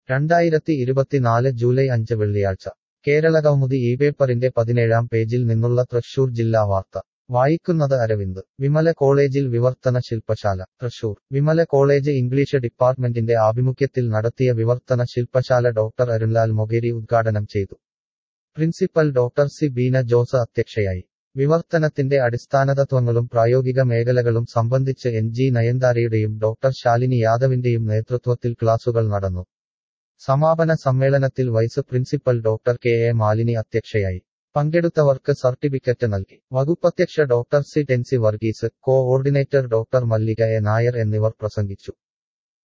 രണ്ടായിരത്തി ഇരുപത്തിനാല് ജൂലൈ അഞ്ച് വെള്ളിയാഴ്ച കേരളകൗമുദി ഈ പേപ്പറിന്റെ പതിനേഴാം പേജിൽ നിന്നുള്ള തൃശൂർ ജില്ലാ വാർത്ത വായിക്കുന്നത് അരവിന്ദ് വിമല കോളേജിൽ വിവർത്തന ശില്പശാല തൃശൂർ വിമല കോളേജ് ഇംഗ്ലീഷ് ഡിപ്പാർട്ട്മെന്റിന്റെ ആഭിമുഖ്യത്തിൽ നടത്തിയ വിവർത്തന ശില്പശാല ഡോക്ടർ അരുൺലാൽ മൊഗേരി ഉദ്ഘാടനം ചെയ്തു principal doctor C Beena Jose അധ്യക്ഷയായി വിവർത്തനത്തിന്റെ അടിസ്ഥാനതത്വങ്ങളും പ്രായോഗിക മേഖലകളും സംബന്ധിച്ച് എൻ ജി നയൻതാരയുടെയും ഡോക്ടർ ശാലിനി യാദവിന്റെയും നേതൃത്വത്തിൽ ക്ലാസുകൾ നടന്നു സമാപന സമ്മേളനത്തിൽ vice principal doctor K A Malini അധ്യക്ഷയായി പങ്കെടുത്തവർക്ക് സർട്ടിഫിക്കറ്റ് നൽകി വകുപ്പധ്യക്ഷ doctor C Tency Varghese coordinator doctor Mallika A Nair എന്നിവർ പ്രസംഗിച്ചു